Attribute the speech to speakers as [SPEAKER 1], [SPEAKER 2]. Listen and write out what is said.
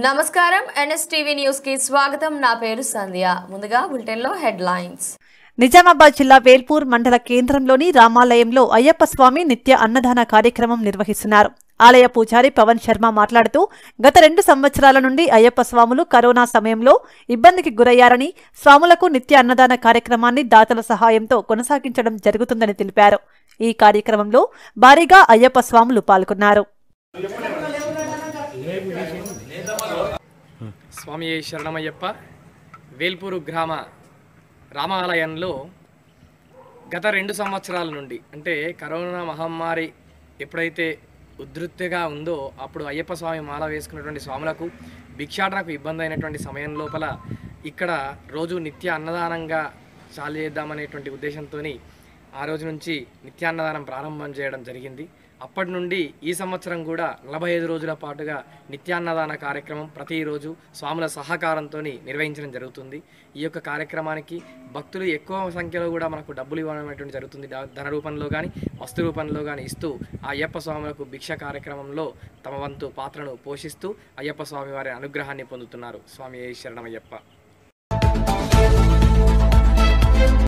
[SPEAKER 1] నమస్కారం NSTV news కి స్వాగతం నా పేరు సంధ్య ముందుగా బులెటిన్ లో హెడ్ లైన్స్
[SPEAKER 2] నిజామాబాద్ జిల్లా వేల్పూర్ మండల కేంద్రంలోని రామాలయంలో అయ్యప్ప స్వామి నిత్య అన్నదాన కార్యక్రమం నిర్వహిస్తున్నారు ఆలయ పూజారి పవన్ శర్మ మాట్లాడుతూ గత రెండు సంవత్సరాల నుండి అయ్యప్ప స్వాములు కరోనా సమయంలో ఇబ్బందికి గురయ్యారని స్వాములకు నిత్య అన్నదాన కార్యక్రమాన్ని దాతల సహాయంతో కొనసాగించడం జరుగుతుందని తెలిపారు ఈ కార్యక్రమంలో భారీగా అయ్యప్ప స్వాములు పాల్గొన్నారు
[SPEAKER 3] స్వామి శరణమయ్యప్ప వేల్పూరు గ్రామ రామాలయంలో గత రెండు సంవత్సరాల నుండి అంటే కరోనా మహమ్మారి ఎప్పుడైతే ఉధృతిగా ఉందో అప్పుడు అయ్యప్ప స్వామి మాల వేసుకున్నటువంటి స్వాములకు భిక్షాటనకు ఇబ్బంది అయినటువంటి సమయం లోపల ఇక్కడ రోజు నిత్య అన్నదానంగా చాలు చేద్దామనేటువంటి ఉద్దేశంతో ఆ రోజు నుంచి నిత్యాన్నదానం ప్రారంభం చేయడం జరిగింది అప్పటి నుండి ఈ సంవత్సరం కూడా నలభై ఐదు రోజుల పాటుగా నిత్యాన్నదాన కార్యక్రమం ప్రతిరోజు స్వాముల సహకారంతో నిర్వహించడం జరుగుతుంది ఈ యొక్క కార్యక్రమానికి భక్తులు ఎక్కువ సంఖ్యలో కూడా మనకు డబ్బులు ఇవ్వడం అనేటువంటి జరుగుతుంది ద- ధన రూపంలో కానీ వస్తు రూపంలో కానీ ఇస్తూ ఆ అయ్యప్ప స్వాములకు భిక్ష కార్యక్రమంలో తమ వంతు పాత్రను పోషిస్తూ అయ్యప్ప స్వామి వారి అనుగ్రహాన్ని పొందుతున్నారు స్వామి శరణమయ్యప్ప